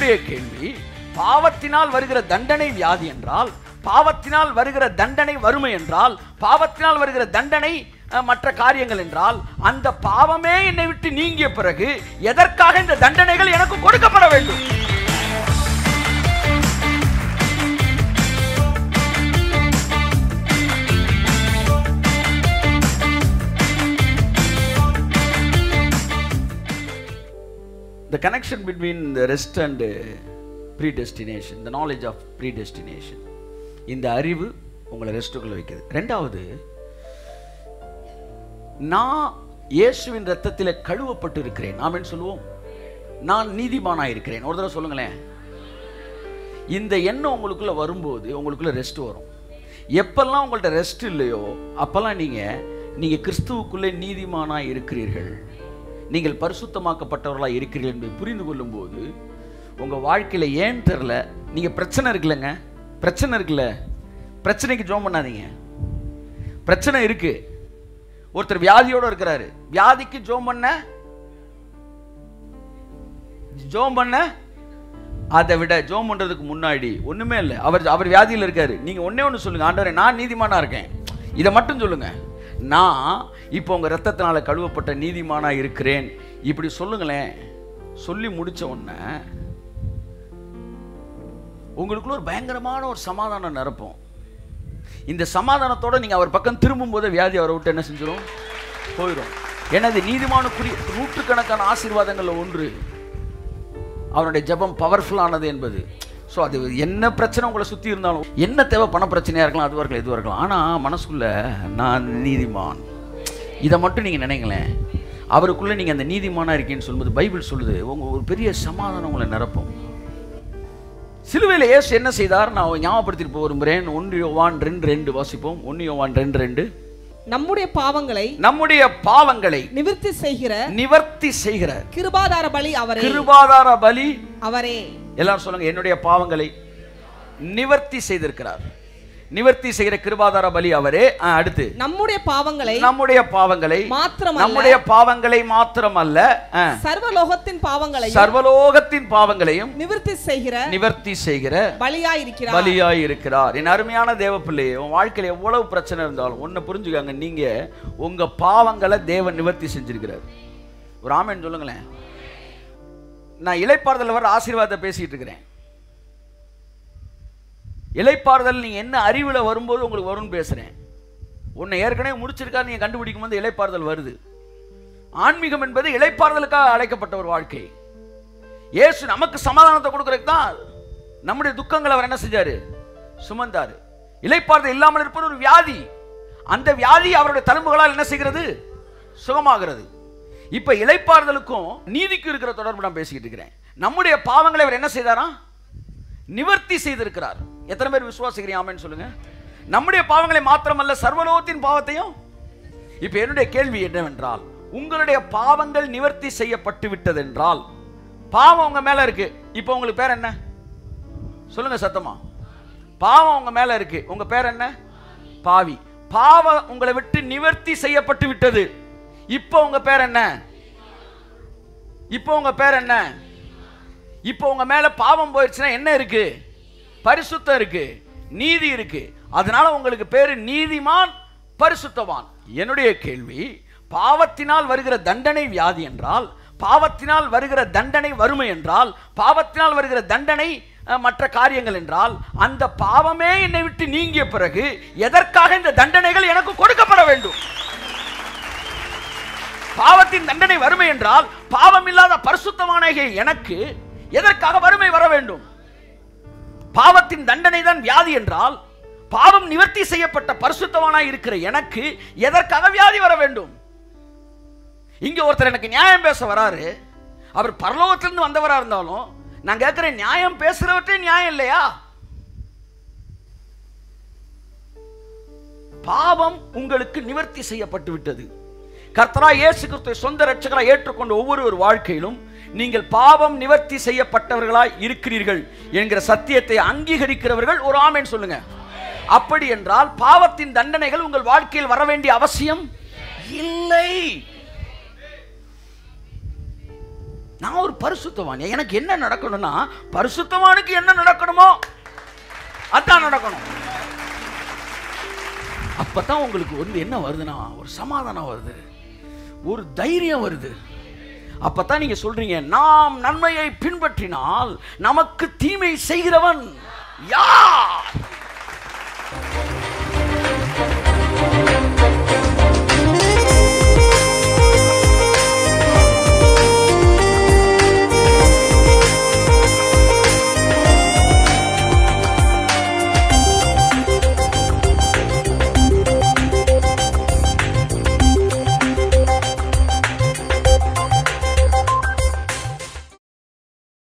என்னுடைய கேள்வி பாவத்தினால் வருகிற தண்டனை வியாதி என்றால் பாவத்தினால் வருகிற தண்டனை வறுமை என்றால் பாவத்தினால் வருகிற தண்டனை அஹ், மற்ற காரியங்கள் என்றால் அந்த பாவமே என்னை விட்டு நீங்கிய பிறகு எதற்காக இந்த தண்டனைகள் எனக்கு கொடுக்கப்பட வேண்டும் the connection between the rest and uh, predestination the knowledge of predestination இந்த அறிவு உங்களை ரெஸ்ட்டுக்குள்ள வைக்குது ரெண்டாவது நான் இயேசுவின் ரத்தத்திலே கழுவப்பட்டு இருக்கிறேன் ஆமென் சொல்லுவோம் நான் நீதிமானாக இருக்கிறேன் ஒரு தடவை சொல்லுங்களேன் இந்த எண்ணம் உங்களுக்குள்ள வரும்போது உங்களுக்குள்ள ரெஸ்ட் வரும் எப்பெல்லாம் உங்கள்ட்ட ரெஸ்ட் இல்லையோ அப்பெல்லாம் நீங்க நீங்க கிறிஸ்துவுக்குள்ளே நீதிமானா இருக்கிறீர்கள் நீங்கள் பரிசுத்தமாக்கப்பட்டவர்களாக இருக்கிறீர்கள் என்பதை புரிந்து கொள்ளும்போது உங்க வாழ்க்கையில ஏன் தெரில நீங்க பிரச்சனை இருக்குல்லங்க பிரச்சனை இருக்குல்ல பிரச்சனைக்கு ஜோம் பண்ணாதீங்க பிரச்சனை இருக்கு ஒருத்தர் வியாதியோட இருக்கிறாரு வியாதிக்கு ஜோம் பண்ண ஜோம் பண்ண அதை விட ஜோம் பண்றதுக்கு முன்னாடி ஒண்ணுமே இல்லை அவர் அவர் வியாதியில் இருக்காரு நீங்க ஒண்ணே ஒன்று சொல்லுங்க ஆண்டவரே நான் நீதிமானா இருக்கேன் இதை மட்டும் சொல்லுங்க நான் இப்போ உங்க ரத்தத்தினால கழுவப்பட்ட நீதிமானா இருக்கிறேன் இப்படி சொல்லுங்களேன் சொல்லி முடிச்ச உடனே உங்களுக்குள்ள ஒரு பயங்கரமான ஒரு சமாதானம் நிரப்பும் இந்த சமாதானத்தோட நீங்க அவர் பக்கம் திரும்பும் போது வியாதி அவரை விட்டு என்ன செஞ்சிடும் போயிடும் எனது நீதிமானுக்குரிய நூற்றுக்கணக்கான ஆசீர்வாதங்கள்ல ஒன்று அவனுடைய ஜெபம் பவர்ஃபுல்லானது என்பது ஸோ அது என்ன பிரச்சனை உங்களை சுற்றி இருந்தாலும் என்ன தேவை பண பிரச்சனையாக இருக்கலாம் அதுவாக இருக்கலாம் இதுவாக இருக்கலாம் ஆனால் மனசுக்குள்ள நான் நீதிமான் இதை மட்டும் நீங்கள் நினைங்களேன் அவருக்குள்ளே நீங்கள் அந்த நீதிமானாக இருக்கீங்கன்னு சொல்லும்போது பைபிள் சொல்லுது உங்கள் ஒரு பெரிய சமாதானம் உங்களை நிரப்பும் சிலுவையில் இயேசு என்ன செய்தார் நான் ஞாபகப்படுத்திட்டு போக விரும்புகிறேன் ஒன்று யோவான் ரெண்டு ரெண்டு வாசிப்போம் ஒன்று யோவான் ரெண்டு ரெண்டு நம்முடைய பாவங்களை நம்முடைய பாவங்களை நிவிர்த்தி செய்கிற நிவர்த்தி செய்கிற கிருபாதார பலி அவரே கிருபாதார பலி அவரே எல்லாரும் சொல்லுங்க என்னுடைய பாவங்களை நிவர்த்தி செய்திருக்கிறார் நிவர்த்தி செய்கிற கிருபாதார பலி அவரே ஆ, அடுத்து நம்முடைய பாவங்களை நம்முடைய பாவங்களை மாத்திரமல்ல நம்முடைய பாவங்களை மாத்திரமல்ல ஆ, சர்வலோகத்தின் பாவங்களை சர்வலோகத்தின் பாவங்களையும் நிவிர்த்தி செய்கிற நிவர்த்தி செய்கிற பலியாய் இருக்கிறார் பலியாய் இருக்கிறார் என் அருமையான தேவ பிள்ளையே உன் வாழ்க்கையில எவ்வளவு பிரச்சனை இருந்தாலும் ஒன்றை புரிஞ்சுக்காங்க நீங்க உங்க பாவங்களை தேவன் நிவர்த்தி செஞ்சிருக்கிறார் ஒரு ஆமேன் சொல்லுங்களேன் நான் இலைப்பாறுதல் வர ஆசீர்வாதத்தை பேசிட்டு இருக்கிறேன் இலைப்பாறுதல் நீங்க என்ன அறிவுல வரும்போது உங்களுக்கு வரும்னு பேசுறேன் உன்னை ஏற்கனவே முடிச்சிருக்கா நீங்க கண்டுபிடிக்கும் போது இலைப்பாறுதல் வருது ஆன்மீகம் என்பது இலைப்பாறுதலுக்காக அழைக்கப்பட்ட ஒரு வாழ்க்கை இயேசு நமக்கு சமாதானத்தை கொடுக்கறதுக்கு தான் நம்முடைய துக்கங்களை அவர் என்ன செஞ்சாரு சுமந்தாரு இலைப்பாறுதல் இல்லாமல் இருப்பது ஒரு வியாதி அந்த வியாதி அவருடைய தழும்புகளால் என்ன செய்கிறது சுகமாகிறது இப்ப இலைப்பாறுதலுக்கும் நீதிக்கும் இருக்கிற தொடர்பு நான் பேசிக்கிட்டு இருக்கிறேன் நம்முடைய பாவங்களை அவர் என்ன செய்தாரா நிவர்த்தி செய்திருக்கிறார் எத்தனை பேர் விசுவாசிக்கிறீங்க ஆமென்னு சொல்லுங்க நம்முடைய பாவங்களை மாத்திரமல்ல சர்வலோகத்தின் பாவத்தையும் இப்ப என்னுடைய கேள்வி என்னவென்றால் உங்களுடைய பாவங்கள் நிவர்த்தி செய்யப்பட்டு விட்டதென்றால் பாவம் உங்க மேல இருக்கு இப்போ உங்களுக்கு பேர் என்ன சொல்லுங்க சத்தமா பாவம் உங்க மேல இருக்கு உங்க பேர் என்ன பாவி பாவம் உங்களை விட்டு நிவர்த்தி செய்யப்பட்டு விட்டது இப்போ உங்க பேர் என்ன இப்போ உங்க பேர் என்ன இப்போ உங்க மேல பாவம் போயிடுச்சுன்னா என்ன இருக்கு பரிசுத்தம் இருக்கு நீதி இருக்கு அதனால உங்களுக்கு பேரு நீதிமான் பரிசுத்தவான் என்னுடைய கேள்வி பாவத்தினால் வருகிற தண்டனை வியாதி என்றால் பாவத்தினால் வருகிற தண்டனை வறுமை என்றால் பாவத்தினால் வருகிற தண்டனை அஹ், மற்ற காரியங்கள் என்றால் அந்த பாவமே என்னை விட்டு நீங்கிய பிறகு எதற்காக இந்த தண்டனைகள் எனக்கு கொடுக்கப்பட வேண்டும் பாவத்தின் தண்டனை வறுமை என்றால் பாவம் இல்லாத பரிசுத்தமான எனக்கு எதற்காக வறுமை வர வேண்டும் பாவத்தின் தண்டனை தான் வியாதி என்றால் பாவம் நிவர்த்தி செய்யப்பட்ட பரிசுத்தவானாய் இருக்கிற எனக்கு எதற்காக வியாதி வர வேண்டும் இங்க ஒருத்தர் எனக்கு நியாயம் பேச வராரு அவர் பரலோகத்திலிருந்து வந்தவரா இருந்தாலும் நான் கேட்கிறேன் நியாயம் பேசுறவற்றே நியாயம் இல்லையா பாவம் உங்களுக்கு நிவர்த்தி செய்யப்பட்டு விட்டது கர்த்தரா இயேசு கிறிஸ்துவை சொந்த ரட்சகராய் ஏற்றுக்கொண்ட ஒவ்வொரு வாழ்க்கையிலும் நீங்கள் பாவம் நிவர்த்தி செய்யப்பட்டவர்களாய் இருக்கிறீர்கள் என்கிற சத்தியத்தை அங்கீகரிக்கிறவர்கள் ஒரு ஆமென் சொல்லுங்க அப்படி என்றால் பாவத்தின் தண்டனைகள் உங்கள் வாழ்க்கையில் வர வேண்டிய அவசியம் இல்லை நான் ஒரு பரிசுத்தவான் எனக்கு என்ன நடக்கணும்னா பரிசுத்தவானுக்கு என்ன நடக்கணுமோ அதான் நடக்கணும் அப்பதான் உங்களுக்கு வந்து என்ன வருதுன்னா ஒரு சமாதானம் வருது ஒரு தைரியம் வருது அப்பதான் நீங்க சொல்றீங்க நாம் நன்மையை பின்பற்றினால் நமக்கு தீமை செய்கிறவன் யார்